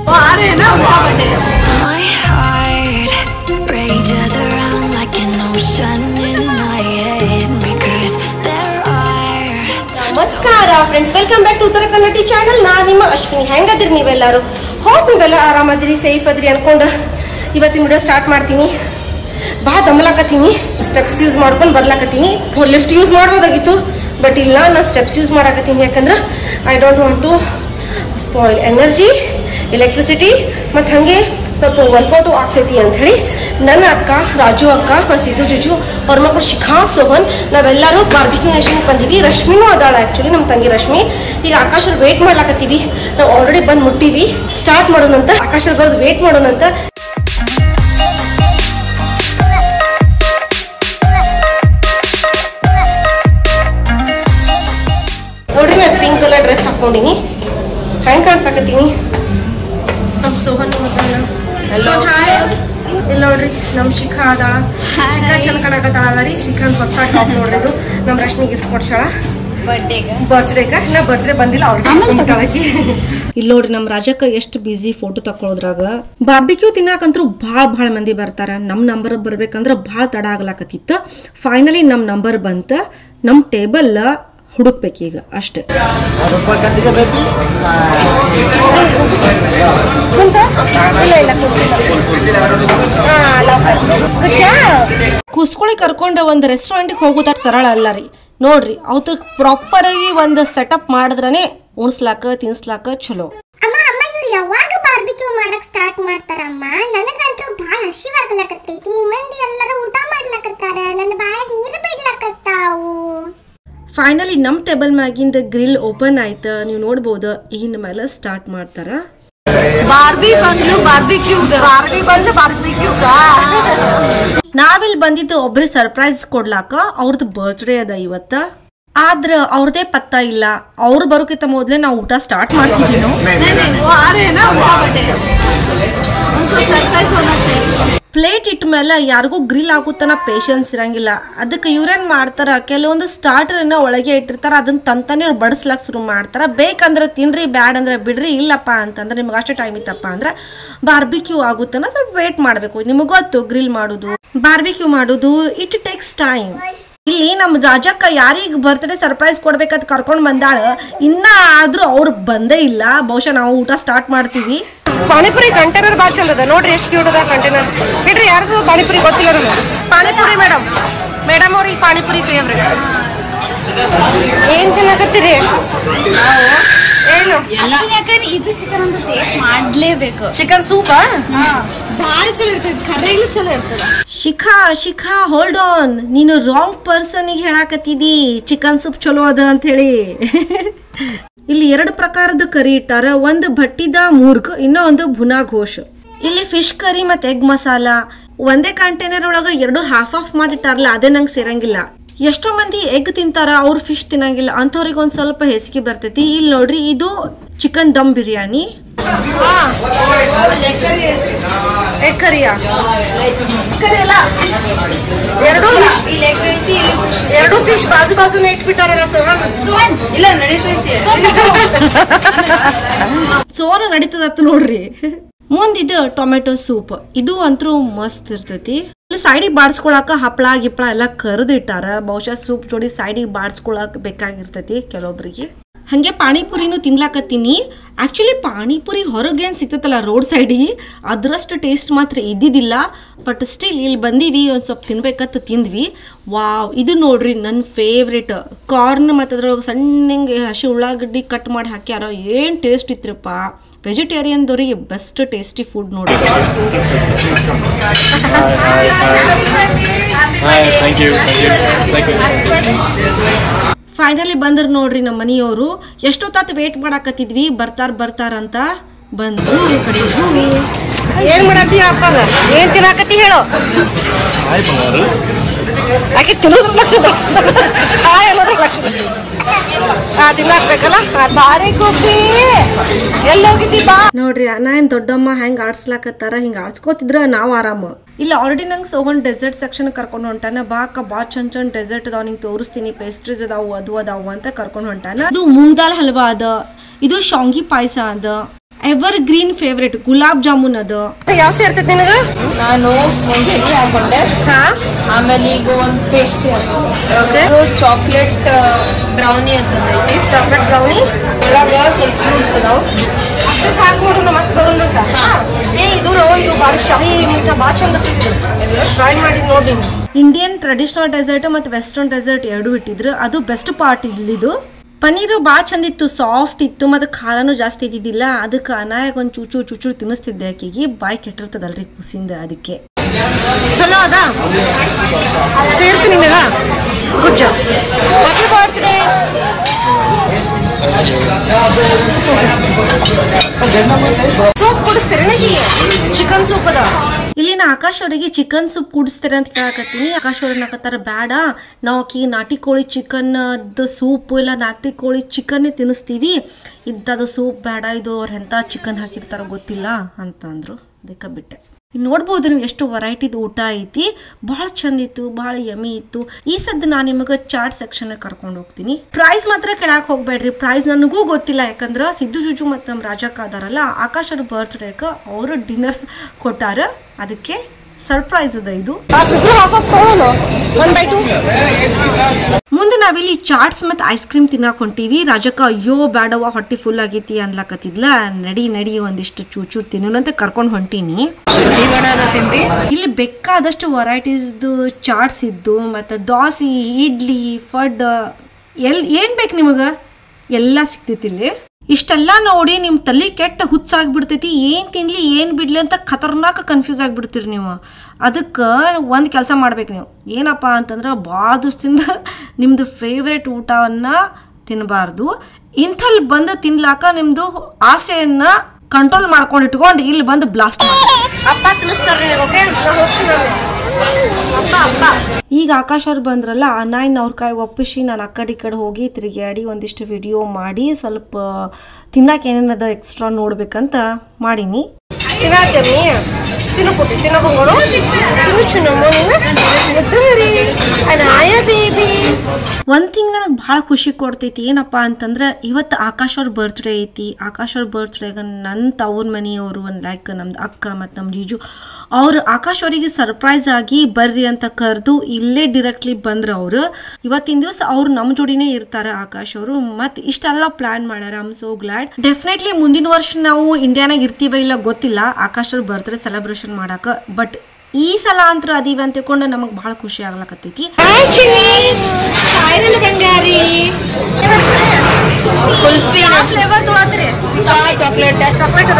My heart rages around like an ocean in my head because there are ನಮಸ್ಕಾರ friends welcome back to Uttara Kannadi channel ನಾ ನಿಮ್ಮ ಅಶ್ವಿನಿ ಹೆಂಗದಿರಿ ನೀವೆಲ್ಲರೂ hope ನೀವೆಲ್ಲ ಆರಾಮದಿರಿ safe ಅದ್ರಿ ಅನ್ಕೊಂಡು ಇವತ್ತಿನ ವಿಡಿಯೋ ಸ್ಟಾರ್ಟ್ ಮಾಡ್ತೀನಿ ಭಾಳ ದಮಲಾಕತ್ತೀನಿ ಸ್ಟೆಪ್ಸ್ ಯೂಸ್ ಮಾಡ್ಕೊಂಡು ಬರ್ಲಾಕತ್ತೀನಿ ಲಿಫ್ಟ್ ಯೂಸ್ ಮಾಡ್ಬೋದಾಗಿತ್ತು ಬಟ್ ಇಲ್ಲ ನಾನು ಸ್ಟೆಪ್ಸ್ ಯೂಸ್ ಮಾಡಾಕತ್ತೀನಿ ಯಾಕಂದ್ರೆ I don't want to spoil energy electricity ಮತ್ತು ಹಾಗೆ ಸ್ವಲ್ಪ ವರ್ಕೌಟು ಆಗ್ತೈತಿ ಅಂಥೇಳಿ ನನ್ನ ಅಕ್ಕ ರಾಜು ಅಕ್ಕ ಮತ್ತು ಸಿದ್ದು ಜುಜು ಅವ್ರ ಮಕ್ಕಳು ಶಿಖಾ ಸೋಹನ್ ನಾವೆಲ್ಲರೂ ಬಾರ್ಬಿಕ್ಯೂ ನೇಷನ್ಗೆ ಬಂದೀವಿ ರಶ್ಮಿನೂ ಅದಾಳ ಆ್ಯಕ್ಚುಲಿ ನಮ್ಮ ತಂಗಿ ರಶ್ಮಿ ಈಗ ಆಕಾಶ್ ವೇಟ್ ಮಾಡ್ಲಾಕತ್ತೀವಿ ನಾವು ಆಲ್ರೆಡಿ ಬಂದು ಮುಟ್ಟೀವಿ ಸ್ಟಾರ್ಟ್ ಮಾಡೋಣಂತ ಆಕಾಶ್ ಬಂದು ವೇಟ್ ಮಾಡೋಣಂತ ನೋಡ್ರಿ ನಾನು ಪಿಂಕ್ ಕಲರ್ ಡ್ರೆಸ್ ಹಾಕೊಂಡಿನಿ ಹೆಂಗ್ ಕಾಣ್ಸಾಕತ್ತೀನಿ ನಮ್ಮ ಸೋಹನ್ ಇಲ್ಲ ನೋಡ್ರಿ ನಮ್ ಶಿಖಾ ಅದಾಳ ಶಿಖಾ ಚಂದ ಕಾಣಕತ್ತಾಳ ರೀ ಶಿಖಾನ್ ಹೊಸ ಟಾಪ್ ನೋಡ್ರಿ ಇದು ನಮ್ ರಶ್ಮಿ ಗಿಫ್ಟ್ ಕೊಡ್ಸಾಳ ಬರ್ತ್ಡೇಗ ನಾ ಬರ್ತ್ಡೇ ಬಂದಿಲ್ಲ ಅವ್ರಿಗೆ ಇಲ್ಲಿ ನೋಡ್ರಿ ನಮ್ಮ ರಾಜಕ್ಕ ಎಷ್ಟು ಬಿಸಿ ಫೋಟೋ ತಕೊಳ್ಳೋದ್ರಾಗ ಬಾರ್ಬಿಕ್ಯೂ ತಿನ್ನಾಕಂತ್ರು ಭಾಳ ಭಾಳ ಮಂದಿ ಬರ್ತಾರ ನಮ್ಮ ನಂಬರ್ ಬರ್ಬೇಕಂದ್ರ ಭಾಳ ತಡ ಆಗ್ಲಾಕತ್ತಿತ್ತು ಫೈನಲಿ ನಮ್ಮ ನಂಬರ್ ಬಂತ ನಮ್ಮ ಟೇಬಲ್ ಹುಡುಕ್ಬೇಕೀಗ ಅಷ್ಟೇ ಕುಸ್ಕೊಳಿ ಕರ್ಕೊಂಡು ಒಂದು ರೆಸ್ಟೋರೆಂಟ್ಗೆ ಹೋಗೋದ ಸರಳ ಅಲ್ಲ ರೀ ನೋಡ್ರಿ ಅವತ್ತು ಪ್ರಾಪರ್ ಆಗಿ ಒಂದು ಸೆಟಪ್ ಮಾಡಿದ್ರನೆ ಉಣಿಸ್ಲಾಕ ತಿನ್ಸ್ಲಾಕ ಚಲೋ ಅಮ್ಮ ಅಮ್ಮ ಇವ್ರು ಯಾವಾಗ ಬಾರ್ಬಿಕ್ಯೂ ಮಾಡಕ್ ಸ್ಟಾರ್ಟ್ ಮಾಡ್ತಾರಮ್ಮ ನನಗಂತೂ ಬಹಳ ಹಸಿವಾಗ್ಲಕತ್ತೈತಿ ಮಂದಿ ಎಲ್ಲರೂ ಊಟ ಮಾಡ್ಲಕತ್ತಾರ ನನ್ನ ಬಾಯಾಗ ನೀರು ಬಿಡ್ಲಕತ್ತಾವು ಫೈನಲಿ ನಮ್ಮ ಟೇಬಲ್ ಮ್ಯಾಗಿಂದ ಗ್ರಿಲ್ ಓಪನ್ ಆಯ್ತು ನೀವು ನೋಡ್ಬೋದು ಇನ್ ಮೇಲೆ ಸ್ಟಾರ್ಟ್ ಮಾಡ್ತಾರ ಬಾರ್ಬಿ ಬಂದ್ಲು ಬಾರ್ಬಿಕ್ಯೂ ಬಾರ್ಬಿ ಬಂದು ಬಾರ್ಬಿಕ್ಯೂ ನಾವಿಲ್ಲಿ ಬಂದಿದ್ದು ಒಬ್ರಿಗೆ ಸರ್ಪ್ರೈಸ್ ಕೊಡ್ಲಾಕ ಅವ್ರದ್ದು ಬರ್ತ್ಡೇ ಅದ ಇವತ್ತ ಆದ್ರ ಅವ್ರದೇ ಪತ್ತ ಇಲ್ಲ ಅವ್ರು ಬರೋಕ್ಕಿಂತ ಮೊದ್ಲೇ ನಾವು ಊಟ ಸ್ಟಾರ್ಟ್ ಮಾಡ್ತೀವಿ ಪ್ಲೇಟ್ ಇಟ್ಟ ಮೇಲೆ ಯಾರಿಗೂ ಗ್ರಿಲ್ ಆಗುತ್ತನ ಪೇಷನ್ಸ್ ಇರಂಗಿಲ್ಲ ಅದಕ್ಕೆ ಇವ್ರೇನ್ ಮಾಡ್ತಾರ ಕೆಲವೊಂದು ಸ್ಟಾರ್ಟರ್ನ ಒಳಗೆ ಇಟ್ಟಿರ್ತಾರ ಅದನ್ನ ತಂತಾನೆ ಅವ್ರು ಬಡಿಸ್ಲಾಕ್ ಶುರು ಮಾಡ್ತಾರ ಬೇಕಂದ್ರೆ ತಿನ್ರಿ ಬ್ಯಾಡ್ ಅಂದ್ರೆ ಬಿಡ್ರಿ ಇಲ್ಲಪ್ಪ ಅಂತಂದ್ರೆ ನಿಮ್ಗೆ ಅಷ್ಟು ಟೈಮ್ ಇತ್ತಪ್ಪ ಅಂದ್ರೆ ಬಾರ್ಬಿಕ್ಯೂ ಆಗುತ್ತನ ಸ್ವಲ್ಪ ವೇಟ್ ಮಾಡಬೇಕು ನಿಮಗೆ ಗೊತ್ತು ಗ್ರಿಲ್ ಮಾಡೋದು ಬಾರ್ಬಿಕ್ಯೂ ಮಾಡೋದು ಇಟ್ ಟೇಕ್ಸ್ ಟೈಮ್ ಇಲ್ಲಿ ನಮ್ಮ ರಾಜಕ್ಕ ಯಾರಿಗೆ ಬರ್ತ್ಡೇ ಸರ್ಪ್ರೈಸ್ ಕೊಡ್ಬೇಕಂತ ಕರ್ಕೊಂಡು ಬಂದಾಳ ಇನ್ನ ಆದ್ರೂ ಅವ್ರು ಬಂದೇ ಇಲ್ಲ ಬಹುಶಃ ನಾವು ಊಟ ಸ್ಟಾರ್ಟ್ ಮಾಡ್ತೀವಿ ಪಾನಿಪುರಿ ಕಂಟೈನರ್ ಭಾಳ ಚಲೋ ಅದ ನೋಡ್ರಿ ಎಷ್ಟು ಕ್ಯೂಟ್ ಅದ ಕಂಟೈನರ್ ಬಿಡ್ರಿ ಯಾರ್ದು ಪಾನಿಪುರಿ ಗೊತ್ತಿಲ್ಲ ನಮ್ಗೆ ಪಾನಿಪುರಿ ಮೇಡಮ್ ಮೇಡಮ್ ಅವ್ರಿಗೆ ಪಾನಿಪುರಿ ಫೇವ್ರೇಟ್ ಏನ್ ತಿನ್ನಕತ್ತೀರಿ ಏನು ಇದು ಚಿಕನ್ ಅಂತ ಟೇಸ್ಟ್ ಮಾಡ್ಲೇಬೇಕು ಚಿಕನ್ ಸೂಪ ಭಾಳ ಚಲೋ ಇರ್ತೈತಿ ಕರ್ರೆಗ್ಲು ಚಲೋ ಇರ್ತದ ಶಿಖಾ ಶಿಖಾ ಹೋಲ್ಡ್ ಆನ್ ನೀನು ರಾಂಗ್ ಪರ್ಸನಿಗೆ ಹೇಳಾಕತ್ತಿದಿ ಚಿಕನ್ ಸೂಪ್ ಚಲೋ ಅದ ಅಂತ ಹೇಳಿ ಇಲ್ಲಿ ಎರಡು ಪ್ರಕಾರದ ಕರಿ ಇಟ್ಟಾರ ಒಂದು ಭಟ್ಟಿದ ಮೂರ್ಗ್ ಇನ್ನೂ ಒಂದು ಭುನಾ ಘೋಷ್ ಇಲ್ಲಿ ಫಿಶ್ ಕರಿ ಮತ್ತು ಎಗ್ ಮಸಾಲ ಒಂದೇ ಕಂಟೈನರ್ ಒಳಗೆ ಎರಡು ಹಾಫ್ ಆಫ್ ಮಾಡಿಟ್ಟಾರಲ್ಲ ಅದೇ ನಂಗೆ ಸೇರಂಗಿಲ್ಲ ಎಷ್ಟೋ ಮಂದಿ ಎಗ್ ತಿಂತಾರ ಅವ್ರು ಫಿಶ್ ತಿನ್ನಂಗಿಲ್ಲ ಅಂಥವ್ರಿಗೆ ಒಂದು ಸ್ವಲ್ಪ ಹೆಸಿಗೆ ಬರ್ತೈತಿ ಇಲ್ಲಿ ನೋಡ್ರಿ ಇದು ಚಿಕನ್ ದಮ್ ಬಿರಿಯಾನಿ ಎಗ್ ಕರಿಯಾ ಎರಡು ಎರಡು ಫಿಶ್ ಬಾಜು ಬಾಜುನೇ ಇಟ್ಬಿಟ್ಟಾರಲ್ಲ ಸೋಹನ್ ಇಲ್ಲ ನಡೀತೈತಿ ಸೋನ ನಡೀತದತ್ತ ನೋಡ್ರಿ ಮುಂದಿದು ಟೊಮೆಟೊ ಸೂಪ್ ಇದು ಅಂತೂ ಮಸ್ತ್ ಇರ್ತೈತಿ ಇಲ್ಲಿ ಸೈಡಿಗೆ ಬಾಡ್ಸ್ಕೊಳಕ ಹಪ್ಳ ಗಿಪ್ಳ ಎಲ್ಲ ಕರೆದಿಟ್ಟಾರ ಬಹುಶಃ ಸೂಪ್ ಜೋಡಿ ಸೈಡಿಗೆ ಬಾಡ್ಸ್ಕೊಳಕ್ ಬೇಕಾಗಿರ್ತೈತಿ ಕೆಲವೊಬ್ರಿಗೆ ಹಂಗೆ ಪಾನಿಪುರಿನೂ ತಿನ್ಲಾಕತ್ತೀನಿ ಆ್ಯಕ್ಚುಲಿ ಪಾನಿಪುರಿ ಹೊರಗೇನು ಸಿಗ್ತೈತಲ್ಲ ರೋಡ್ ಸೈಡಿಗೆ ಅದರಷ್ಟು ಟೇಸ್ಟ್ ಮಾತ್ರ ಇದ್ದಿದ್ದಿಲ್ಲ ಬಟ್ ಸ್ಟಿಲ್ ಇಲ್ಲಿ ಬಂದೀವಿ ಒಂದು ಸ್ವಲ್ಪ ತಿನ್ಬೇಕಂತ ತಿಂದ್ವಿ ವಾವ್ ಇದು ನೋಡ್ರಿ ನನ್ನ ಫೇವ್ರೇಟ್ ಕಾರ್ನ್ ಮತ್ತು ಅದ್ರೊಳಗೆ ಸಣ್ಣಂಗೆ ಹಸಿ ಉಳ್ಳಾಗಡ್ಡಿ ಕಟ್ ಮಾಡಿ ಹಾಕ್ಯಾರ ಏನು ಟೇಸ್ಟ್ ಇತ್ರಪ್ಪ ವೆಜಿಟೇರಿಯನ್ದವ್ರಿಗೆ ಬೆಸ್ಟ್ ಟೇಸ್ಟಿ ಫುಡ್ ನೋಡಿ Hi, thank you, thank you, thank you. Finally ಬಂದ್ರು ನೋಡ್ರಿ ನಮ್ಮ ಮನೆಯವರು ಎಷ್ಟೊತ್ತಾತು ವೇಟ್ ಮಾಡಾಕತ್ತಿದ್ವಿ ಬರ್ತಾರ ಬರ್ತಾರಂತ ಬಂದ್ರು ಕಡೆಗೂ ಏನ್ ಮಾಡತ್ತಿ ಅಪ್ಪಾಗ ಏನ್ ತಿನ್ನಾಕತ್ತಿ ಹೇಳು Hi, ಬಂಗಾರು ಆಕೆ ತಿನ್ನೋದ್ರ ಲಕ್ಷದ ಲಕ್ಷದ ತಿನ್ನಾಕ್ಬೇಕಲ್ಲ ಬಾರಿ ಗುಬ್ಬಿ ಎಲ್ಲೋಗಿದ್ದಿ ಬಾ ನೋಡ್ರಿ ನಾ ಏನ್ ದೊಡ್ಡಮ್ಮ ಹೆಂಗ್ ಆಡ್ಸ್ಲಾಕತ್ತಾರ ಹಿಂಗ ಆಡ್ಸ್ಕೋತಿದ್ರ ನಾವ್ ಆರಾಮ ಇಲ್ಲ ಆಲ್ರೆಡಿ ನಂಗೆ ಸೋಹನ್ ಡೆಸರ್ಟ್ ಸೆಕ್ಷನ್ ಕರ್ಕೊಂಡು ಹೊಂಟಾನ ಬಾಕ ಬಾ ಚಂದ್ ಚಂದ್ ಡೆಸರ್ಟ್ ಅದಾವ ನಿಂಗೆ ತೋರಿಸ್ತೀನಿ ಪೇಸ್ಟ್ರೀಸ್ ಅದಾವು ಅದು ಅದಾವು ಅಂತ ಕರ್ಕೊಂಡು ಹೊಂಟಾನ ಇದು ಮೂಂಗ್ ದಾಲ್ ಹಲ್ವಾ ಅದ ಇದು ಶಾಂಗಿ ಪಾಯಸ ಅದ ever green favourite gulab jamun ಅದು ಯಾವ ಸೇರ್ತೈತಿ ನಿನಗ ನಾನು ಒಂದ್ ಜೆಲಿ ಹಾಕೊಂಡೆ ಹಾ ಆಮೇಲೆ ಈಗ ಒಂದ್ ಪೇಸ್ಟ್ರಿ ಹಾಕೊಂಡೆ ಚಾಕ್ಲೇಟ್ ಬ್ರೌನಿ ಅಂತ ಐತಿ ಚಾಕ್ಲೇಟ್ ಬ್ರೌನಿ ಒಳಗ ಸ್ವಲ್ಪ ಫ್ರೂಟ್ಸ್ ಅದಾವ ಅಷ್ಟೇ ಸಾಕು ನೋಡು ನಾ ಮತ್ತೆ ಬರೋದಂತ ಏ ಇದು ರೋ, ಇದು ಭಾಳ ಶಾಹಿ ಮೀಠ ಭಾಳ ಚಂದ ಟ್ರೈ ಮಾಡಿ ನೋಡಿ ಇಂಡಿಯನ್ ಟ್ರೆಡಿಷನಲ್ ಡೆಸರ್ಟ್ ಮತ್ತು ವೆಸ್ಟರ್ನ್ ಡೆಸರ್ಟ್ ಎರಡು ಇಟ್ಟಿದ್ರು ಅದು ಬೆಸ್ಟ್ ಪಾರ್ಟ್ ಇಲ್ಲಿದು ಪನ್ನೀರು ಭಾಳ ಚಂದ ಇತ್ತು ಸಾಫ್ಟ್ ಇತ್ತು ಮತ್ತು ಖಾರನೂ ಜಾಸ್ತಿ ಇದ್ದಿದ್ದಿಲ್ಲ ಅದಕ್ಕೆ ಅನಾಯಾಗ ಒಂದು ಚೂಚು ಚೂಚು ತಿನ್ನಿಸ್ತಿದ್ದೆ ಆಕೆಗೆ ಬಾಯಿ ಕೆಟ್ಟಿರ್ತದಲ್ರಿ ಕೂಸಿಂದ ಅದಕ್ಕೆ ಚಲೋ ಅದ ಸೇರ್ತೀನಿ ನಿನಗ good job happy birthday soup ಕುಡಿಸ್ತೀರ ಚಿಕನ್ ಸೂಪ್ ಅದ ಇಲ್ಲಿನ ಆಕಾಶ್ ಅವರಿಗೆ ಚಿಕನ್ ಸೂಪ್ ಕುಡಿಸ್ತೀರ ಅಂತ ಕೇಳಕತ್ತೀನಿ ಆಕಾಶ್ ಅವ್ರು ಅನ್ನಕತ್ತಾರ ಬೇಡ ನಾವು ಆಕಿ ನಾಟಿ ಕೋಳಿ ಚಿಕನ್ ಸೂಪ್ ಇಲ್ಲ ನಾಟಿ ಕೋಳಿ ಚಿಕನ್ನೇ ತಿನ್ನಿಸ್ತೀವಿ ಇಂಥದ್ದು ಸೂಪ್ ಬೇಡ ಇದು ಅವ್ರು ಎಂಥ ಚಿಕನ್ ಹಾಕಿರ್ತಾರೋ ಗೊತ್ತಿಲ್ಲ ಅಂತಂದ್ರು ಅದಕ್ಕೆ ಬಿಟ್ಟೆ ಇಲ್ಲಿ ನೋಡ್ಬೋದು ನೀವು ಎಷ್ಟು ವೆರೈಟಿದು ಊಟ ಐತಿ ಭಾಳ ಚಂದ ಇತ್ತು ಭಾಳ ಯಮಿ ಇತ್ತು ಈ ಸದ್ದು ನಾನು ನಿಮಗೆ ಚಾಟ್ ಸೆಕ್ಷನ್ ಕರ್ಕೊಂಡು ಹೋಗ್ತೀನಿ ಪ್ರೈಸ್ ಮಾತ್ರ ಕೆಳಕ್ಕೆ ಹೋಗ್ಬೇಡ್ರಿ ಪ್ರೈಸ್ ನನಗೂ ಗೊತ್ತಿಲ್ಲ ಯಾಕಂದ್ರೆ ಸಿದ್ದು ಜುಜು ಮತ್ತು ನಮ್ಮ ರಾಜಕ್ಕ ಅದಾರಲ್ಲ ಆಕಾಶ್ ಅವ್ರ ಬರ್ತ್ಡೇಗೆ ಅವರು ಡಿನ್ನರ್ ಕೊಟ್ಟಾರ ಅದಕ್ಕೆ ಸರ್ಪ್ರೈಸ್ ಅದ ಇದು ಮುಂದೆ ನಾವಿಲ್ಲಿ ಚಾಟ್ಸ್ ಮತ್ತು ಐಸ್ ಕ್ರೀಮ್ ತಿನ್ನಕ್ ಹೊಂಟೀವಿ ರಾಜಕ್ಕ ಅಯ್ಯೋ ಬೇಡವ ಹೊಟ್ಟೆ ಫುಲ್ ಆಗೈತಿ ಅನ್ಲಕತ್ತಿದ್ಲ ನಡಿ ನಡಿ ಒಂದಿಷ್ಟು ಚೂಚೂರ್ ತಿನ್ನೋಣಂತ ಕರ್ಕೊಂಡು ಹೊಂಟೀನಿ ತಿಂತಿ ಇಲ್ಲಿ ಬೇಕಾದಷ್ಟು ವೆರೈಟೀಸ್ದು ಚಾಟ್ಸ್ ಇದ್ದು ಮತ್ತು ದೋಸೆ ಇಡ್ಲಿ ಫಡ್ ಎಲ್ ಏನು ಬೇಕು ನಿಮಗೆ ಎಲ್ಲ ಸಿಗ್ತೈತಿ ಇಲ್ಲಿ ಇಷ್ಟೆಲ್ಲ ನೋಡಿ ನಿಮ್ಮ ತಲೆ ಕೆಟ್ಟ ಹುಚ್ಚಾಗ್ಬಿಡ್ತೈತಿ ಏನು ತಿನ್ಲಿ ಏನು ಬಿಡ್ಲಿ ಅಂತ ಖತರ್ನಾಕ್ ಕನ್ಫ್ಯೂಸ್ ಆಗಿಬಿಡ್ತೀರಿ ನೀವು ಅದಕ್ಕೆ ಒಂದು ಕೆಲಸ ಮಾಡ್ಬೇಕು ನೀವು ಏನಪ್ಪ ಅಂತಂದ್ರೆ ಭಾಳ ದಿವಸದಿಂದ ನಿಮ್ಮದು ಫೇವ್ರೆಟ್ ಊಟವನ್ನು ತಿನ್ನಬಾರ್ದು ಇಂಥಲ್ಲಿ ಬಂದು ತಿನ್ಲಾಕ ನಿಮ್ಮದು ಆಸೆಯನ್ನು ಕಂಟ್ರೋಲ್ ಮಾಡ್ಕೊಂಡು ಇಟ್ಕೊಂಡು ಇಲ್ಲಿ ಬಂದು ಬ್ಲಾಸ್ಟ್ ಅಪ್ಪ ತಿಳಿಸ್ತಾರೆ ಈಗ ಆಕಾಶ್ ಅವ್ರು ಬಂದ್ರಲ್ಲ ಅನಾಯಿನ್ ಅವ್ರ ಕೈ ಒಪ್ಪಿಸಿ ನಾನು ಆ ಕಡೆ ಈ ಕಡೆ ಹೋಗಿ ತಿರುಗಾಡಿ ಒಂದಿಷ್ಟು ವಿಡಿಯೋ ಮಾಡಿ ಸ್ವಲ್ಪ ತಿನ್ನಕ್ಕೆ ಏನೇನದ ಎಕ್ಸ್ಟ್ರಾ ನೋಡ್ಬೇಕಂತ ಮಾಡೀನಿ ತಿನ್ನತ್ತೇಮಿ ತಿನ್ನಪುಟ್ಟಿ ತಿನ್ನಬಹುದು ತಿನ್ನುಚು ಅನಾಯ ಬೇಬಿ ಒಂದು ಥಿಂಗ್ ನನಗೆ ಭಾಳ ಖುಷಿ ಕೊಡ್ತೈತಿ ಏನಪ್ಪ ಅಂತಂದ್ರೆ ಇವತ್ತು ಆಕಾಶ್ ಅವ್ರ ಬರ್ತ್ಡೇ ಐತಿ ಆಕಾಶ್ ಅವ್ರ ಬರ್ತ್ಡೇಗೆ ನನ್ನ ತವ್ರ ಮನೆಯವರು ಒಂದು ಲೈಕ್ ನಮ್ದು ಅಕ್ಕ ಮತ್ತು ನಮ್ಮ ಜೀಜು ಅವ್ರು ಆಕಾಶ್ ಅವರಿಗೆ ಸರ್ಪ್ರೈಸ್ ಆಗಿ ಬರ್ರಿ ಅಂತ ಕರೆದು ಇಲ್ಲೇ ಡೈರೆಕ್ಟ್ಲಿ ಬಂದ್ರು ಅವರು ಇವತ್ತಿನ ದಿವಸ ಅವ್ರು ನಮ್ಮ ಜೋಡಿನೇ ಇರ್ತಾರೆ ಆಕಾಶ್ ಅವರು ಮತ್ತು ಇಷ್ಟೆಲ್ಲ ಪ್ಲಾನ್ ಮಾಡ್ಯಾರ ಐಮ್ ಸೋ ಗ್ಲಾಡ್ ಡೆಫಿನೆಟ್ಲಿ ಮುಂದಿನ ವರ್ಷ ನಾವು ಇಂಡಿಯಾನಾಗ ಇರ್ತೀವ ಇಲ್ಲ ಗೊತ್ತಿಲ್ಲ ಆಕಾಶ್ ಅವ್ರ ಬರ್ತ್ಡೇ ಸೆಲೆಬ್ರೇಷನ್ ಮಾಡಾಕ ಬಟ್ ಈ ಸಲ ಅಂತೂ ಅದೀವಿ ಅಂತ ತಿಳ್ಕೊಂಡು ನಮಗೆ ಭಾಳ ಖುಷಿ ಆಗ್ಲಕತ್ತೈತಿ ಕುಲ್ಫಿ ಫ್ಲೇವರ್ ತೊಗೊಳತ್ರಿ ಚಾಕ್ಲೇಟ್ ಚಾಕ್ಲೇಟ್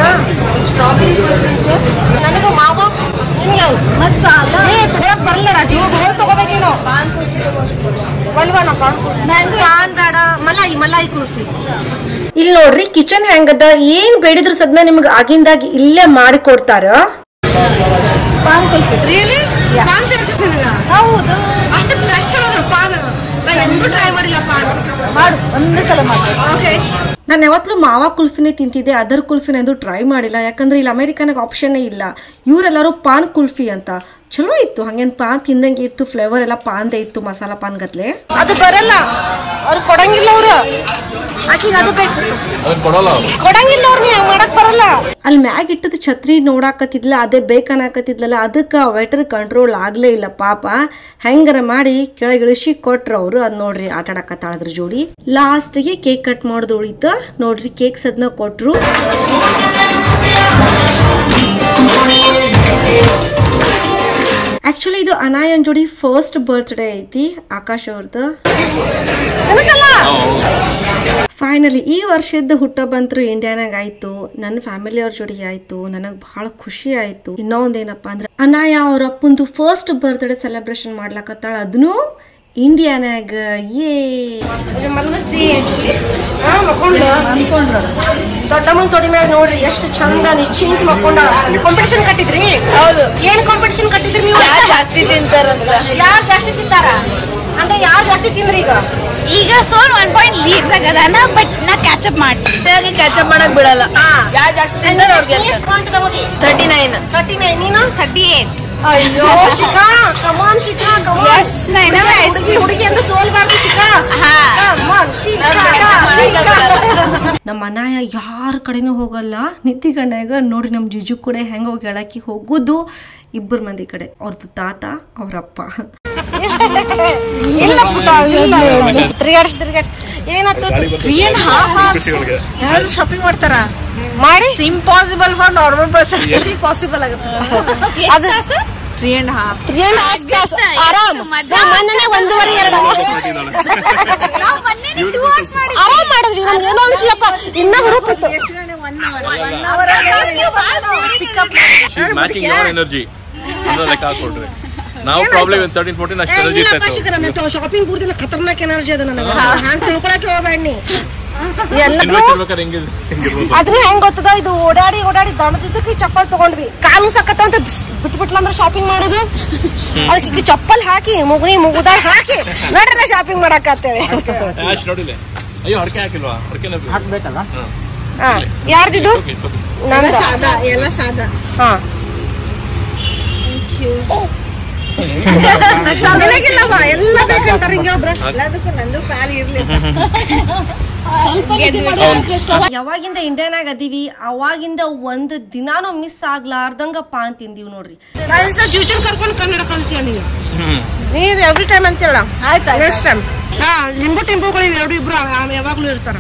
ನನಗೆ ಮಾವ ಮಸಾಲ ತಗೊಳಕ್ ಬರಲ್ಲ ರಾಜು ಗೋಲ್ ತಗೋಬೇಕೇನೋ ಒಲ್ವಾನ ಪಾನ್ ಬೇಡ ಮಲಾಯಿ ಮಲಾಯಿ ಕುಲ್ಫಿ ಇಲ್ಲಿ ನೋಡ್ರಿ ಕಿಚನ್ ಹೆಂಗದ ಏನ್ ಬೇಡಿದ್ರು ಸದ್ನ ನಿಮ್ಗೆ ಆಗಿಂದಾಗ ಇಲ್ಲೇ ಮಾಡಿ ಕೊಡ್ತಾರ ಪಾನ್ ಕುಲ್ಫಿ ರಿಯಲಿ ಪಾನ್ ಸೇರ್ತೈತಿ ನನಗ ಹೌದು ಅಷ್ಟು ಫ್ರೆಶ್ ಅದ ಪಾನ್ ನಾ ಎಂದೂ ಟ್ರೈ ಮಾಡಿಲ್ಲ ಪಾನ್ ಮಾಡು ಒಂದೇ ಸಲ ಮಾಡು ಓಕೆ ನಾನು ಯಾವತ್ತೂ ಮಾವ ಕುಲ್ಫಿನೇ ತಿಂತಿದ್ದೆ ಅದರ್ ಕುಲ್ಫಿನ ಎಂದು ಟ್ರೈ ಮಾಡಿಲ್ಲ ಯಾಕಂದ್ರೆ ಇಲ್ಲಿ ಅಮೇರಿಕನಾಗ ಆಪ್ಷನ್ನೇ ಇಲ್ಲ ಇವರೆಲ್ಲರೂ ಪಾನ್ ಕುಲ್ಫಿ ಅಂತ ಚಲೋ ಇತ್ತು ಹಂಗೇನು ಪಾನ್ ತಿಂದಂಗೆ ಇತ್ತು ಫ್ಲೇವರ್ ಎಲ್ಲ ಪಾನ್ದೇ ಇತ್ತು ಮಸಾಲ ಪಾನ್ ಗತ್ಲೆ ಅದು ಬರಲ್ಲ ಅವ್ರು ಕೊಡಂಗಿಲ್ಲ ಅವ್ರು ಆಕಿಗೆ ಅದು ಬೇಕು ಕೊಡಂಗಿಲ್ಲ ಅವ್ರು ನೀ ಹಂಗ್ ಮಾಡಕ್ ಬರಲ್ಲ ಅಲ್ಲಿ ಮ್ಯಾಗ್ ಇಟ್ಟದ ಛತ್ರಿ ನೋಡಾಕತ್ತಿದ್ಲ ಅದೇ ಬೇಕನ್ನಾಕತ್ತಿದ್ಲಲ್ಲ ಅದಕ್ಕೆ ವೆಟರ್ ಕಂಟ್ರೋಲ್ ಆಗ್ಲೇ ಇಲ್ಲ ಪಾಪ ಹೆಂಗಾರ ಮಾಡಿ ಕೆಳಗಿಳಿಸಿ ಕೊಟ್ರ ಅವರು ಅದ್ ನೋಡ್ರಿ ಆಟ ಆಡಕತ್ತಾಳ ಅದ್ರ ಜೋಡಿ ಲಾಸ್ಟ್ಗೆ ಕೇಕ್ ಕಟ್ ಮಾಡೋದು ಉಳಿತು ನೋಡ್ರಿ ಕೇಕ್ ಸದ್ನ ಕೊಟ್ರು ಆಕ್ಚುಲಿ ಇದು ಅನಾಯನ್ ಜೋಡಿ ಫಸ್ಟ್ ಬರ್ತ್ಡೇ ಐತಿ ಆಕಾಶ್ ಅವ್ರದ್ದು ಫೈನಲಿ ಈ ವರ್ಷದ ಹುಟ್ಟ ಬಂತರು ಇಂಡಿಯಾನಾಗ ಆಯ್ತು ನನ್ನ ಫ್ಯಾಮಿಲಿ ಅವ್ರ ಜೋಡಿ ಆಯ್ತು ನನಗೆ ಬಹಳ ಖುಷಿ ಆಯ್ತು ಇನ್ನೊಂದೇನಪ್ಪ ಅಂದ್ರೆ ಅನಾಯ ಅವ್ರ ಅಪ್ಪಂದು ಫಸ್ಟ್ ಬರ್ತ್ಡೇ ಸೆಲೆಬ್ರೇಷನ್ ಮಾಡ್ಲಕತ್ತಾಳ ಅದನ್ನು ಇಂಡಿಯಾನಾಗ ಏ ಮಲಗಿಸ್ತಿ ದೊಡ್ಡಮ್ಮನ ತೊಡಿ ಮ್ಯಾಗ ನೋಡ್ರಿ ಎಷ್ಟು ಚಂದ ನಿಶ್ಚಿಂತ ಮಕ್ಕೊಂಡ ಕಾಂಪಿಟೇಷನ್ ಕಟ್ಟಿದ್ರಿ ಹೌದು ಏನ್ ಕಾಂಪಿಟೇಷನ್ ಕಟ್ಟಿದ್ರಿ ನೀವು ಯಾರು ಜಾಸ್ತಿ ತಿಂತಾರಂತ ಯಾರು ಜಾಸ್ತಿ ತಿಂತಾರ ಅಂದ್ರೆ ಯಾರು ಜಾಸ್ತಿ ತಿಂದ್ರಿ ಈಗ ಈಗ ಸೋನ್ ಒನ್ ಪಾಯಿಂಟ್ ಲೀಡ್ ಅದಾನ ಬಟ್ ನಾ ಕ್ಯಾಚಪ್ ಮಾಡ್ತೀನಿ ಕ್ಯಾಚಪ್ ಮಾಡಕ್ ಬಿಡಲ್ಲ ಯಾರು ಜಾಸ್ತಿ ತಿಂತಾರ ಅವ್ರಿಗೆ ಎಷ್ಟು ಪಾಯಿಂಟ್ ತಗೋದಿ ತರ್ಟಿ ನೈನ್ ತರ್ಟಿ ನೈನ್ ನೀನು ತರ್ಟಿ ಏಟ್ ಅಯ್ಯೋ ಶಿಖಾ ಕಮಾನ್ ಶಿಖಾ ಕಮಾನ್ ಹುಡುಗಿ ಹುಡುಗಿ ಅಂತ ಸೋಲ್ಬಾರ್ದು ಶಿಖಾ Come on, ಶಿಖಾ, ಶಿಖಾ. ನಮ್ಮ ಅನಾಯ ಯಾರ ಕಡೆನೂ ಹೋಗಲ್ಲ ನಿತ್ತಿ ಗಂಡಾಗ ನೋಡಿ ನಮ್ಮ ಜಿಜು ಕೂಡ ಹೆಂಗ ಹೋಗಿ ಹೇಳಕ್ಕೆ ಹೋಗುದು ಇಬ್ಬರು ಮಂದಿ ಕಡೆ ಅವ್ರದ್ದು ತಾತ ಅವ್ರಪ್ಪ ಇಲ್ಲ ಪುಟ್ಟ ಇಲ್ಲ ತಿರ್ಗಾಡ್ಸ್ ತಿರ್ಗಾಡ್ಸ್ ಏನಾಯ್ತು ತ್ರೀ ಅಂಡ್ ಹಾಫ್ ಅವರ್ಸ್ ಯಾರಾದ್ರೂ ಶಾಪಿಂಗ್ ಮಾಡ್ತಾರ ಮಾಡಿ impossible for normal person possible ಆಗುತ್ತೆ ಅದು three and half three and half class ಆರಾಮ್ ಮೊನ್ನೆ ಒಂದೂವರೆ ಎರಡು ಆರಾಮ್ ಮಾಡಿದ್ವಿ ನಮ್ಗೆ ಏನೋ ಅನ್ಸ್ಲಪ್ಪ ಇನ್ನ ಗ್ರೂಪ್ ಇತ್ತು ಮ್ಯಾಚಿಂಗ್ ಯೋರ್ ಎನರ್ಜಿ ಲೆಕ್ಕ ಹಾಕೊಡ್ರಿ ನಾವು ಪ್ರಾಬ್ಲಮ್ ತರ್ಟೀನ್ ಫೋರ್ಟೀನ್ ಅಷ್ಟು ಎನರ್ಜಿ ಇತ್ತು ಶಾಪಿಂಗ್ ಪೂರ್ತಿ ಖತರ್ನಾಕ್ ಎನರ್ಜಿ ಅದ ನನಗೆ ಹಂಗ ತಿಳ್ಕೊಳಕ್ಕೆ ಹೋಗ್ಬೇಡ ನೀ ಎಲ್ಲ ಇನ್ವೆಸ್ಟ್ ಮಾಡ್ಬೇಕಾದ್ರೆ ಹೆಂಗೆ ಹೆಂಗಿರ್ಬೋದು ಆದ್ರೂ ಹೆಂಗ್ ಗೊತ್ತದ ಇದು ಓಡಾಡಿ ಓಡಾಡಿ ದಣದಿದ್ದಕ್ಕೆ ಈ ಚಪ್ಪಲ್ ತಗೊಂಡ್ವಿ ಕಾಲು ಸಕ್ಕತ್ತ ಅಂತ ಬಿಟ್ಬಿಟ್ಲ ಅಂದ್ರೆ ಶಾಪಿಂಗ್ ಮಾಡೋದು ಅದಕ್ಕೆ ಈ ಚಪ್ಪಲ್ ಹಾಕಿ ಮುಗುನಿ ಮುಗುದಾಳ ಹಾಕಿ ನಡ್ರಲ್ಲ ಶಾಪಿಂಗ್ ಮಾಡಕ್ ಅಂತೇಳಿ ಆಶ್ ನೋಡಿಲ್ಲ ಅಯ್ಯೋ ಹರಕೆ ಹಾಕಿಲ್ವಾ ಹರಕೆ ಹಾಕ್ಬೇಕಲ್ಲ ಹಾ ಯಾರ್ದಿದು ನಂದ ಸಾದಾ ಎಲ್ಲ ಸಾದಾ ಹಾ ನನಗಿಲ್ಲವ ಎಲ್ಲ ಬೇಕಂತಾರ ಹಿಂಗೆ ಒಬ್ರ ಎಲ್ಲದಕ್ಕೂ ನಂದು ಕಾಲು ಇರ್ಲಿ ಯಾವಾಗಿಂದ ಇಂಡಿಯಾನಾಗ ಅದೀವಿ ಅವಾಗಿಂದ ಒಂದ್ ದಿನಾನು ಮಿಸ್ ಆಗ್ಲಾರ್ದಂಗ ಪಾನ್ ತಿಂದೀವಿ ನೋಡ್ರಿ ಜೂಜನ್ ಕರ್ಕೊಂಡು ಕನ್ನಡ ಕಲ್ಸಿ ನೀನು ನೀನು ಎವ್ರಿ ಟೈಮ್ ಅಂತೇಳ ಆಯ್ತಾ ನೆಕ್ಸ್ಟ್ ಟೈಮ್ ಹಾ ಲಿಂಬು ಟಿಂಬುಗಳು ಎರಡು ಇಬ್ರು ಆ- ಯಾವಾಗ್ಲೂ ಇರ್ತಾರ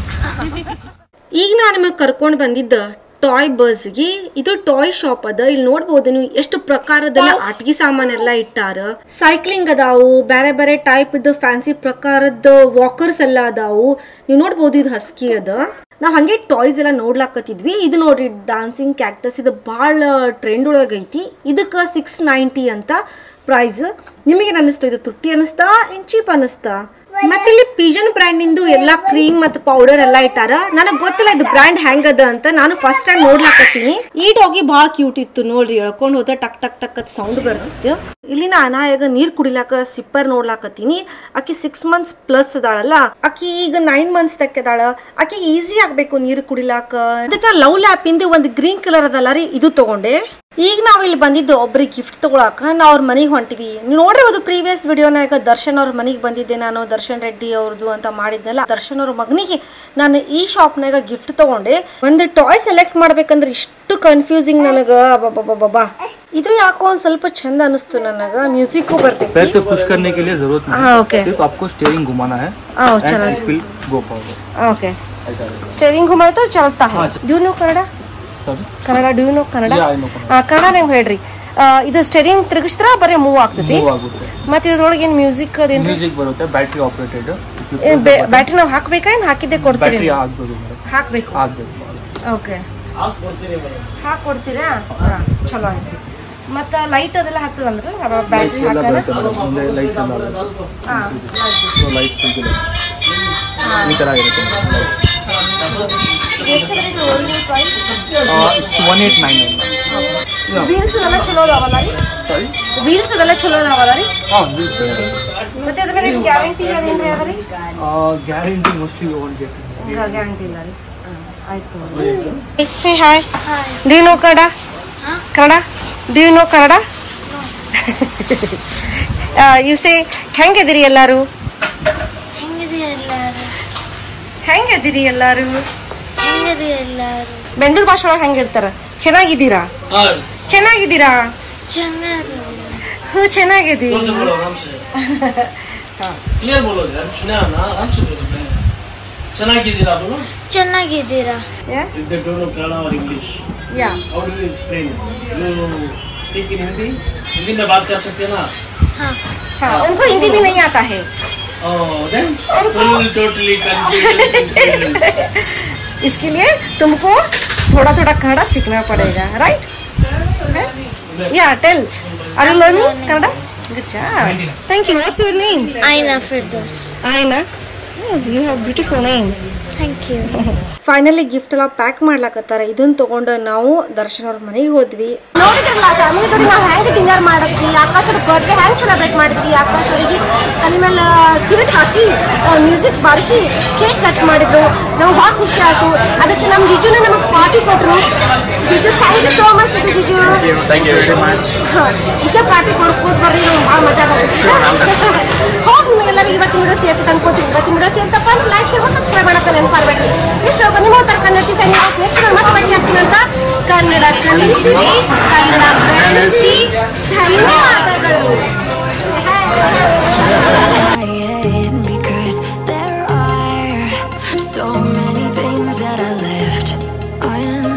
ಈಗ ನಾನು ನಿಮಗೆ ಕರ್ಕೊಂಡು ಬಂದಿದ್ದ ಟಾಯ್ ಬಸ್ಗೆ ಇದು ಟಾಯ್ ಶಾಪ್ ಅದ ಇಲ್ಲಿ ನೋಡ್ಬೋದು ನೀವು ಎಷ್ಟು ಪ್ರಕಾರದಲ್ಲ ಆಟಿಕೆ ಸಾಮಾನೆಲ್ಲ ಇಟ್ಟಾರ ಸೈಕ್ಲಿಂಗ್ ಅದಾವು ಬೇರೆ ಬೇರೆ ಟೈಪ್ ಇದ್ದ ಫ್ಯಾನ್ಸಿ ಪ್ರಕಾರದ ವಾಕರ್ಸ್ ಎಲ್ಲ ಅದಾವು ನೀವು ನೋಡ್ಬೋದು ಇದು ಹಸ್ಕಿ ಅದ ನಾವ್ ಹಂಗೆ ಟಾಯ್ಸ್ ಎಲ್ಲ ನೋಡ್ಲಾಕತ್ತಿದ್ವಿ ಇದು ನೋಡ್ರಿ ಡಾನ್ಸಿಂಗ್ ಕ್ಯಾಕ್ಟಸ್ ಇದು ಭಾಳ ಟ್ರೆಂಡ್ ಒಳಗೈತಿ ಇದಕ್ಕೆ ಸಿಕ್ಸ್ ನೈಂಟಿ ಅಂತ ಪ್ರೈಸ್ ನಿಮಗೆ ಅನಿಸ್ತು ಇದು ತುಟ್ಟಿ ಅನಿಸ್ತಾ ಇನ್ ಚೀಪ್ ಅನಿಸ್ತಾ ಮತ್ತೆ ಇಲ್ಲಿ ಪಿಜನ್ ಬ್ರ್ಯಾಂಡ್ ಇಂದು ಎಲ್ಲಾ ಕ್ರೀಮ್ ಮತ್ತು ಪೌಡರ್ ಎಲ್ಲ ಇಟ್ಟಾರ ನನಗ್ ಗೊತ್ತಿಲ್ಲ ಇದು ಬ್ರ್ಯಾಂಡ್ ಹೆಂಗ್ ಅದ ಅಂತ ನಾನು ಫಸ್ಟ್ ಟೈಮ್ ನೋಡ್ಲಾಕತ್ತೀನಿ ಈ ಡಾಗಿ ಭಾಳ ಕ್ಯೂಟ್ ಇತ್ತು ನೋಡ್ರಿ ಎಳ್ಕೊಂಡ್ ಹೋದ ಟಕ್ ಟಕ್ ಟಕ್ ಅಂತ ಸೌಂಡ್ ಬರ್ತಿತ್ತು ಇಲ್ಲಿನ ಅನಾಯಾಗ ನೀರ್ ಕುಡಿಲಾಕ ಸಿಪ್ಪರ್ ನೋಡ್ಲಾಕತ್ತೀನಿ ಆಕಿ ಸಿಕ್ಸ್ ಮಂತ್ಸ್ ಪ್ಲಸ್ ಅದಾಳಲ್ಲ ಆಕಿ ಈಗ ನೈನ್ ಮಂತ್ಸ್ ತಕ್ಕೆದಾಳ ಆಕಿ ಈಸಿ ಆಗ್ಬೇಕು ನೀರು ಕುಡಿಲಾಕ ಅದಕ್ಕೆ ಲವ್ ಲ್ಯಾಪ್ ಇಂದ ಒಂದು ಗ್ರೀನ್ ಕಲರ್ ಅದಲ್ಲ ರೀ ಇದು ತಗೊಂಡೆ ಈಗ ನಾವ್ ಇಲ್ಲಿ ಬಂದಿದ್ದು ಒಬ್ರಿಗೆ ಗಿಫ್ಟ್ ತಗೊಳಕ ನಾವ್ ಅವ್ರ ಮನೆಗೆ ಹೊಂಟಿವಿ ನೀವ್ ನೋಡಿರ್ಬೋದು ಪ್ರೀವಿಯಸ್ ವಿಡಿಯೋನಾಗ ದರ್ಶನ್ ಅವ್ರ ಮನೆಗೆ ಬಂದಿದ್ದೆ ನಾನು ದರ್ಶನ್ ರೆಡ್ಡಿ ಅವ್ರದ್ದು ಅಂತ ಮಾಡಿದ್ನಲ್ಲ ದರ್ಶನ್ ಅವ್ರ ಮಗನಿಗೆ ನಾನು ಈ ಶಾಪ್ನಾಗ ಗಿಫ್ಟ್ ತಗೊಂಡೆ ಒಂದು ಟಾಯ್ ಸೆಲೆಕ್ಟ್ ಮಾಡ್ಬೇಕಂದ್ರೆ ಇಷ್ಟು ಕನ್ಫ್ಯೂಸಿಂಗ್ ನನಗ ಬಾಬಾ ಇದು ಯಾಕೋ ಒಂದ್ ಸ್ವಲ್ಪ ಚಂದ ಅನಿಸ್ತು ನನಗ ಮ್ಯೂಸಿಕ್ ಬರ್ತೈತಿ पैर से पुश करने के लिए जरूरत नहीं हाँ, ओके। सिर्फ आपको स्टीयरिंग घुमाना है हाँ, एंड चलो। It will go forward okay ऐसा है ಸ್ಟೇರಿಂಗ್ घुमाए तो चलता है हाँ, do you know Kannada sorry Kannada do you know Kannada Yeah, I know Kannada. ಆ, ಕನ್ನಡ ನಂಗೆ ಹೇಳ್ರಿ ಆ, ಇದು ಸ್ಟೇರಿಂಗ್ ತಿರುಗಿಸಿದ್ರ ಬರೀ ಮೂವ್ ಆಗ್ತೈತಿ ಮೂವ್ ಆಗುತ್ತೆ ಮತ್ತೆ ಇದ್ರೊಳಗೆ ಏನ್ ಮ್ಯೂಸಿಕ್ ಅದೇನ್ರಿ ಮ್ಯೂಸಿಕ್ ಬರುತ್ತೆ ಬ್ಯಾಟ್ರಿ ಆಪರೇಟೆಡ್ ಬ್ಯಾಟ್ರಿ ನಾವು ಹಾಕ್ಬೇಕಾ ಏನ್ ಹಾಕಿದ್ದೆ ಕೊಡ್ತೀರಿ ಬ್ಯಾಟ್ರಿ ಆಗ್ಬೋದು ಮೇಡಮ್ ಹಾಕ್ಬೇಕು ಆಗ್ಬೇಕು ಓಕೆ ಹಾಕ್ ಕೊಡ್ತೀರಾ ಹಾ, ಚಲೋ ಆಯ್ತು ಮತ್ತ ಲೈಟ್ ಅದೆಲ್ಲ ಹತ್ತದಂದ್ರ ಬ್ಯಾಟ್ರಿ ಲೈಟ್ಸ್ ಎಲ್ಲ ಹಾಕಲ್ಲ ಬರುತ್ತೆ ಮೇಡಮ್ ಮುಂದೆ ಲೈಟ್ಸ್ ಎಲ್ಲ ಹಾ ಸೊ ಲೈಟ್ಸ್ ಈ ತರ ಇರುತ್ತೆ ಲೈಟ್ಸ್ ಎಷ್ಟದ್ರ ಇದು original price it's one eight nine nine wheels ಅದೆಲ್ಲ ಚಲೋ ಅದಾವಲ್ಲ ರೀ ಸಾರಿ ವೀಲ್ಸ್ ಅದೆಲ್ಲ ಚಲೋ ಅದಾವಲ್ಲ ರೀ ಹಾಂ ವೀಲ್ಸ್ ಮತ್ತೆ ಅದ್ರ ಮೇಲೆ ಗ್ಯಾರಂಟಿ ಅದೇನ್ರಿ ಅದ ರೀ guarantee mostly own get guarantee ಇಲ್ಲ ರೀ ಆಯ್ತು say hi do you know Kannada Kannada do you know Kannada you say ಹೆಂಗಿದಿರಿ ಎಲ್ಲಾರು ಹೆಂಗದಿ ಎಲ್ಲಾರು ಹೆಂಗದಿರಿ ಎಲ್ಲಾರು ಹೆಂಗದಿ ಎಲ್ಲಾರು ಬೆಂಗಳೂರು ಭಾಷೆ ಒಳಗೆ ಹೆಂಗಿರ್ತಾರ ಚೆನ್ನಾಗಿದ್ದೀರಾ ಚೆನ್ನಾಗಿದ್ದೀರಾ ಚೆನ್ನಾಗಿ ಹ್ಞೂ ಚೆನ್ನಾಗಿದ್ದೀವಿ क्लियर बोलो यार सुना ना आराम से बोलो मैं ಚೆನ್ನಾಗಿದ್ದೀರಾ बोलो ಚೆನ್ನಾಗಿದ್ದೀರಾ if they don't know Kannada or English yeah how do you explain you speak in Hindi Hindi में बात कर सकते हैं ना हाँ उनको हिंदी भी नहीं आता है oh then full totally confusion इसके लिए तुमको थोड़ा थोड़ा कन्नड़ा सीखना पड़ेगा राइट या tell are you learning Kannada good job thank you what's your name Aina Firdos Aina. Oh, you have beautiful name. Thank you finally gift ಎಲ್ಲ ಪ್ಯಾಕ್ ಮಾಡ್ಲಾಕತ್ತಾರ ಇದನ್ನ ತಗೊಂಡು ನಾವು ದರ್ಶನ್ ಅವ್ರ ಮನೆಗೆ ಹೋದ್ವಿ ನೋಡಿದ್ರಲ್ಲ ಫ್ಯಾಮಿಲಿ ಜೊತೆ ನಾವು ಹೆಂಗ್ ಡಿನ್ನರ್ ಮಾಡಿದ್ವಿ ಆಕಾಶ್ ಅವ್ರ ಬರ್ತ್ಡೇ ಹೆಂಗ್ ಸೆಲೆಬ್ರೇಟ್ ಮಾಡಿದ್ವಿ ಆಕಾಶ್ ಅವರಿಗೆ ತಲೆ ಮೇಲೆ ಕಿರಿಟ್ ಹಾಕಿ ಮ್ಯೂಸಿಕ್ ಬಾರಿಸಿ ಕೇಕ್ ಕಟ್ ಮಾಡಿದ್ರು ನಮ್ಗೆ ಭಾಳ ಖುಷಿ ಆಯ್ತು ಅದಕ್ಕೆ ನಮ್ಮ ಜಿಜುನ ನಮಗೆ ಪಾರ್ಟಿ ಕೊಟ್ರು ಜಿಜು ಥ್ಯಾಂಕ್ ಯು ಸೋ ಮಚ್ ಜಿಜು ಥ್ಯಾಂಕ್ ಯು ವೆರಿ ಮಚ್ ಇದೇ ಪಾರ್ಟಿ ಕೊಡ್ಕೋತ ಬರ್ರಿ ನಮ್ಗೆ ಭಾಳ ಮಜಾ ಬರುತ್ತೆ ಹೋಗಿ ನಿಮಗೆಲ್ಲರಿಗೂ ಇವತ್ತಿನ ವಿಡಿಯೋ ಸೇರ್ತು ತಂದ್ಕೊಡ್ತೀವಿ ಇವತ್ತಿನ ವಿಡಿಯೋ ಸೇರ್ತಪ್ಪ ಅಂದ್ರೆ ಲೈಕ್ ಶೇರ್ ಸಬ್ಸ್ಕ್ರೈಬ್ ಮಾಡಕ್ಕೆ ನೆನಪಾರ್ಬೇಡ್ರಿ ಇಷ್ಟು ಹೋಗಿ ನಿಮ್ಮ ಉತ್ತರ ಕನ್ನಡ ಸರಿ ನೆಕ್ಸ್ಟ್ ನಾನು ಮತ್ತೆ ಭೇಟಿ ಆಗ್ತೀನಿ ಅಂತ ಕನ್ನಡ ಕಲಿಸಿ ಕನ್ನಡ ಬೆಳೆಸಿ ಧನ್ಯವಾದಗಳು Because there are so many things that I left undone.